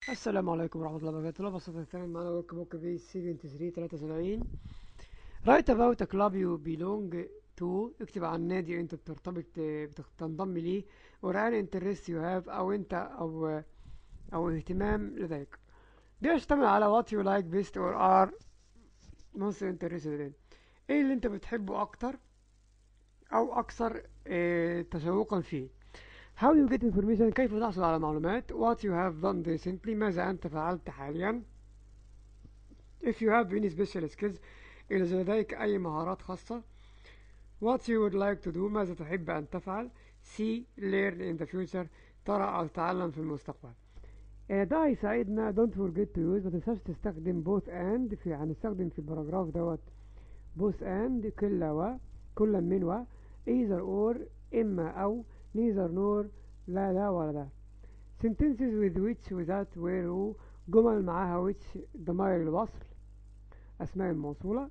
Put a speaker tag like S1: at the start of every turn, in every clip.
S1: السلام عليكم ورحمة الله وبركاته لو بسيطة تمام معنا ورك بوك في 73 73 write about a club you belong to اكتب عن نادي انت بترتبط بتنضم ليه or an interest you have او انت او او اهتمام لديك بيشتمل على what you like best or are most interested in ايه اللي انت بتحبه اكتر او اكثر اه تشوقا فيه How you get information كيف تحصل على معلومات What you have done recently ماذا أنت فعلت حاليا If you have any special skills إذا لديك أي مهارات خاصة What you would like to do ماذا تحب أن تفعل See learn in the future ترى أو تتعلم في المستقبل آه، ده هيساعدنا don't forget to use ما تنساش تستخدم both and في هنستخدم في الباراجراف دوت both and كل و كل من و either or إما أو neither nor لا لا ولا ده sentences with which without where who جمل معاها which ضمائر الوصل أسماء الموصولة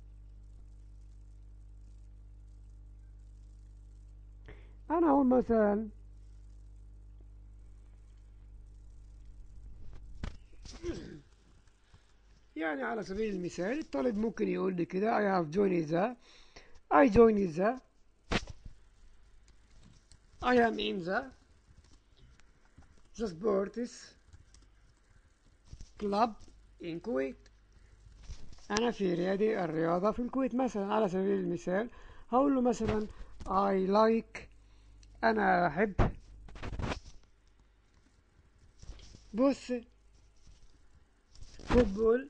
S1: أنا أقول مثلا يعني على سبيل المثال الطالب ممكن يقول لي كده I have joined the I joined the I am in the the sports club in Kuwait أنا في رياضي الرياضة في الكويت مثلا على سبيل المثال هقول له مثلا I like أنا أحب بص فوتبول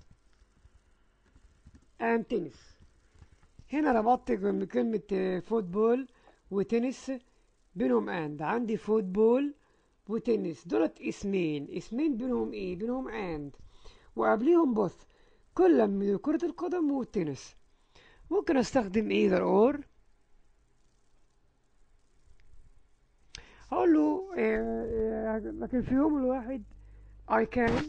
S1: and تنس هنا ربطت بين كلمة فوتبول وتنس بينهم اند عندي فوتبول وتنس دولت اسمين اسمين بينهم ايه بينهم اند وقبليهم بوث كل من كرة القدم والتنس ممكن استخدم either or اقول له إيه لكن في يوم الواحد I can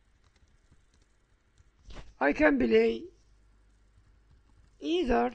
S1: I can play either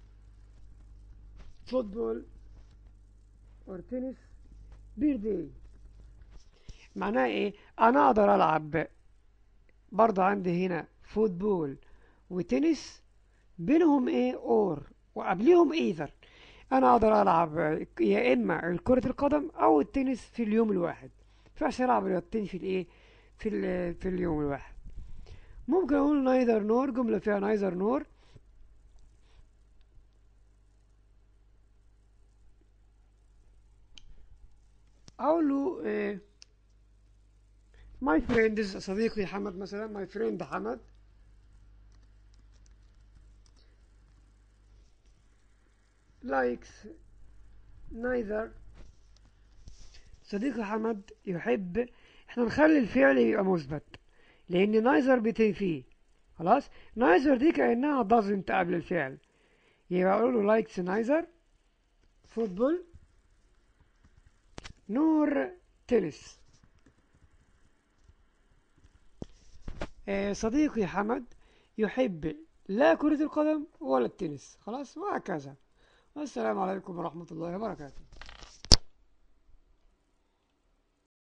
S1: football or tennis per day معناها ايه انا اقدر العب برضه عندي هنا فوتبول وتنس بينهم ايه اور وقبليهم ايذر انا اقدر العب يا اما كرة القدم او التنس في اليوم الواحد فعش العب رياضتين في الايه في ال في اليوم الواحد ممكن اقول نايذر نور جملة فيها نايذر نور اقول له إيه ماي فريندز صديقي حمد مثلا ماي فريند حمد لايكس نايذر صديقي حمد يحب احنا نخلي الفعل يبقى مثبت لان نايذر بتنفيه خلاص نايذر دي كانها doesn't قبل الفعل يبقى اقول له لايكس نايذر فوتبول نور تنس آه صديقي حمد يحب لا كرة القدم ولا التنس خلاص وهكذا والسلام عليكم ورحمة الله وبركاته